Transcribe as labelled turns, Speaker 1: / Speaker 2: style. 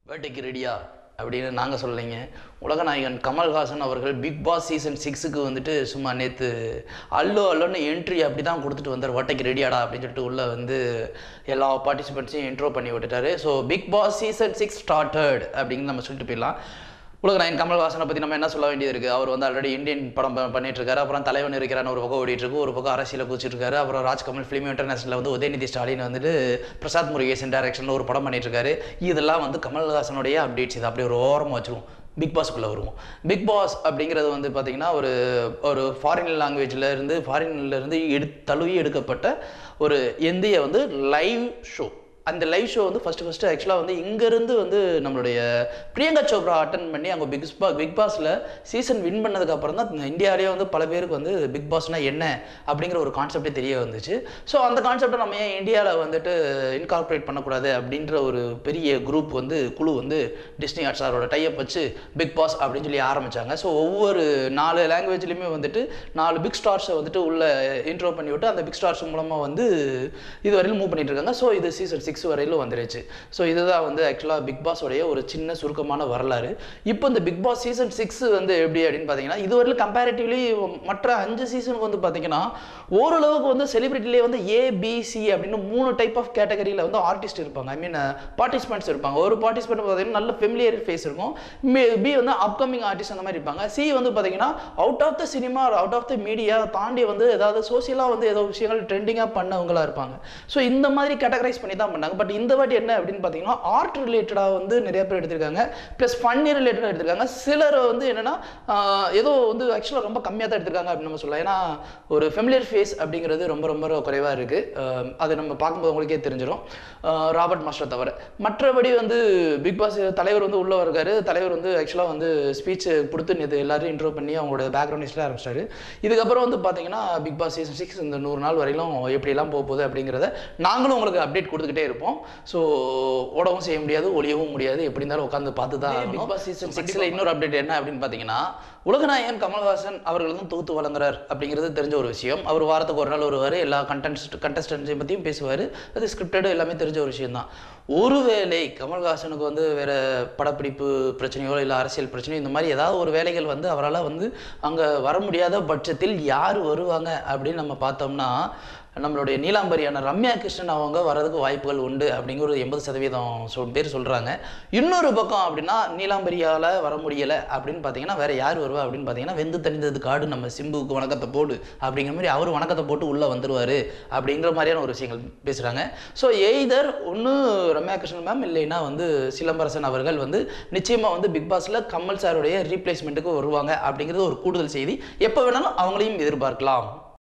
Speaker 1: வேட்டைக்கு ரெடியா அப்படின்னு நாங்கள் சொல்லலைங்க உலகநாயகன் கமல்ஹாசன் அவர்கள் பிக் பாஸ் சீசன் சிக்ஸுக்கு வந்துட்டு சும்மா நேற்று அல்லோ அல்லோன்னு என்ட்ரி அப்படி தான் கொடுத்துட்டு வந்தார் வேட்டைக்கு ரெடியாடா அப்படின்னு சொல்லிட்டு உள்ளே வந்து எல்லா பார்ட்டிசிபெண்ட்ஸையும் இன்ட்ரோ பண்ணி விட்டுட்டாரு so big boss season six started அப்படின்னு நம்ம சொல்லிட்டு போயிடலாம் உலகநாயகன் கமல்ஹாசனை பற்றி நம்ம என்ன சொல்ல வேண்டியது இருக்குது அவர் வந்து ஆல்ரெடி இந்தியன் படம் ப- பண்ணிட்டு இருக்காரு அப்புறம் தலைவன் இருக்கிறான்னு ஒரு பக்கம் ஓடிட்டு இருக்கு ஒரு பக்கம் அரசியல குதிச்சிட்டு இருக்காரு அப்புறம் ராஜ்கமல் ஃபிலிம் இன்டர்நேஷனலில் வந்து உதயநிதி ஸ்டாலின் வந்துட்டு பிரசாத் முருகேசன் டைரக்ஷனில் ஒரு படம் பண்ணிட்டு இருக்காரு இதெல்லாம் வந்து கமல்ஹாசனுடைய அப்டேட்ஸ் இது அப்படியே ஒரு ஓரமாக வச்சிருவோம் பிக் பாஸ்க்குள்ளே வருவோம் பிக் பாஸ் அப்படிங்கிறது வந்து பார்த்திங்கன்னா ஒரு ஒரு ஃபாரின் லாங்குவேஜில் இருந்து ஃபாரின்ல இருந்து எடு தழுவி எடுக்கப்பட்ட ஒரு இந்திய வந்து லைவ் ஷோ அந்த லைவ் ஷோ வந்து ஃபஸ்ட்டு ஃபஸ்ட்டு ஆக்சுவலாக வந்து இங்கேருந்து வந்து நம்மளுடைய பிரியங்கா சோப்ரா அட்டன் பண்ணி அவங்க பிக் பா பிக் பாஸில் சீசன் வின் பண்ணதுக்கு அப்புறம் தான் இந்தியாவிலேயே வந்து பல பேருக்கு வந்து பிக் பாஸ்னா என்ன அப்படிங்கிற ஒரு கான்செப்டே தெரிய வந்துச்சு ஸோ அந்த கான்செப்டை நம்ம ஏன் இந்தியாவில் வந்துட்டு இன்கார்பரேட் பண்ணக்கூடாது அப்படின்ற ஒரு பெரிய குரூப் வந்து குழு வந்து டிஸ்னி ஹாட்ஸ்டாரோட டைப் வச்சு பிக் பாஸ் அப்படின்னு சொல்லி ஆரம்பிச்சாங்க ஸோ ஒவ்வொரு நாலு லாங்குவேஜ்லையுமே வந்துட்டு நாலு பிக் ஸ்டார்ஸை வந்துட்டு உள்ள இன்ட்ரோ பண்ணி விட்டு அந்த பிக் ஸ்டார்ஸ் மூலமாக வந்து இது வரையிலும் மூவ் பண்ணிட்டு இருக்காங்க ஸோ இது சீசன் சிக்ஸ் வரையிலும் வந்துருச்சு ஸோ இதுதான் வந்து ஆக்சுவலாக பிக் பாஸோடைய ஒரு சின்ன சுருக்கமான வரலாறு இப்போ இந்த பிக் பாஸ் சீசன் சிக்ஸ் வந்து எப்படி அப்படின்னு பார்த்தீங்கன்னா இதுவரையிலும் கம்பேரிட்டிவ்லி மற்ற அஞ்சு சீசனுக்கு வந்து பார்த்தீங்கன்னா ஓரளவுக்கு வந்து செலிபிரிட்டிலே வந்து ஏபிசி அப்படின்னு மூணு டைப் ஆஃப் கேட்டகரியில் வந்து ஆர்டிஸ்ட் இருப்பாங்க ஐ மீன் பார்ட்டிசிபெண்ட்ஸ் இருப்பாங்க ஒரு பார்ட்டிசிபெண்ட் பார்த்தீங்கன்னா நல்ல ஃபெமிலியர் ஃபேஸ் இருக்கும் பி வந்து அப்கமிங் ஆர்டிஸ்ட் அந்த மாதிரி இருப்பாங்க சி வந்து பார்த்தீங்கன்னா out of the cinema out of the media தாண்டி வந்து ஏதாவது சோசியலாக வந்து ஏதோ விஷயங்கள் ட்ரெண்டிங்காக பண்ணவங்களா இருப்பாங்க ஸோ இந்த மாதிரி கேட்டகரைஸ் பண்ணி தான் பண்ணாங்க பட் இந்த வாட்டி என்ன அப்படின்னு பார்த்தீங்கன்னா ஆர்ட் ரிலேட்டடாக வந்து நிறைய பேர் எடுத்திருக்காங்க ப்ளஸ் ஃபன்னி ரிலேட்டடாக எடுத்திருக்காங்க சிலர் வந்து என்னன்னா ஆஹ், ஏதோ வந்து ஆக்சுவலாக ரொம்ப கம்மியாக தான் எடுத்திருக்காங்க அப்படின்னு நம்ம சொல்லலாம் ஏன்னா ஒரு ஃபெமிலியர் ஃபேஸ் அப்படிங்கிறது ரொம்ப ரொம்ப குறைவாக இருக்குது அது நம்ம பார்க்கும்போது உங்களுக்கே தெரிஞ்சிடும் ஆஹ், ராபர்ட் மாஸ்டர் தவிர மற்றபடி வந்து பிக் பாஸ் தலைவர் வந்து உள்ளே இருக்காரு தலைவர் வந்து ஆக்சுவலாக வந்து ஸ்பீச் கொடுத்து நேற்று எல்லாரையும் இன்ட்ரோ பண்ணி அவங்களோட பேக்ரவுண்ட் ஹிஸ்டரி ஆரம்பிச்சிட்டாரு இதுக்கப்புறம் வந்து பார்த்தீங்கன்னா பிக் பாஸ் சீசன் சிக்ஸ் இந்த நூறு நாள் வரையிலும் எப்படியெல்லாம் போக போகுது அப்படிங்கிறத நாங்களும் உங்களுக்கு அப்டேட் கொடுத்துக்கிட்டே இருப்போம் ஸோ ஓடவும் செய்ய முடியாது ஒளியவும் முடியாது எப்படி இருந்தாலும் உட்காந்து பார்த்து தான் பிக் பாஸ் சீசன் சிக்ஸில் இன்னொரு அப்டேட் என்ன அப்படின்னு பார்த்தீங்கன்னா உலகநாயகன் கமல்ஹாசன் அவர்கள் வந்து தொகுத்து வழங்குறார் அப்படிங்கிறது தெரிஞ்ச ஒரு விஷயம் அவர் வாரத்துக்கு ஒரு நாள் வருவார் எல்லா கண்டென்ட் கண்டஸ்டன்ஸையும் பற்றியும் பேசுவார் அது ஸ்கிரிப்டடு எல்லாமே தெரிஞ்ச ஒரு விஷயம் தான் ஒருவேளை கமல்ஹாசனுக்கு வந்து வேற படப்பிடிப்பு பிரச்சனையோ இல்லை அரசியல் பிரச்சனையோ இந்த மாதிரி ஏதாவது ஒரு வேலைகள் வந்து அவரால் வந்து அங்கே வர முடியாத பட்சத்தில் யார் வருவாங்க அப்படின்னு நம்ம பார்த்தோம்னா நம்மளுடைய நீலாம்பரியான ரம்யா கிருஷ்ணன் அவங்க வரதுக்கு வாய்ப்புகள் உண்டு அப்படிங்கிற ஒரு எண்பது சதவீதம் சொல் பேர் சொல்கிறாங்க இன்னொரு பக்கம் அப்படின்னா நீலாம்பரியால் வர முடியலை அப்படின்னு பார்த்தீங்கன்னா வேற யார் வருவா அப்படின்னு பார்த்தீங்கன்னா வெந்து தணிந்தது காடு நம்ம சிம்புவுக்கு வணக்கத்தை போடு அப்படிங்கிற மாதிரி அவர் வணக்கத்தை போட்டு உள்ளே வந்துருவார் அப்படிங்கிற மாதிரியான ஒரு விஷயங்கள் பேசுகிறாங்க ஸோ எய்தர் ஒன்று ரம்யா கிருஷ்ணன் மேம் இல்லைன்னா வந்து சிலம்பரசன் அவர்கள் வந்து நிச்சயமாக வந்து பிக் பாஸில் கமல் சாருடைய ரீப்ளேஸ்மெண்ட்டுக்கு வருவாங்க அப்படிங்கிறது ஒரு கூடுதல் செய்தி எப்போ வேணாலும் அவங்களையும் எதிர்பார்க்கலாம்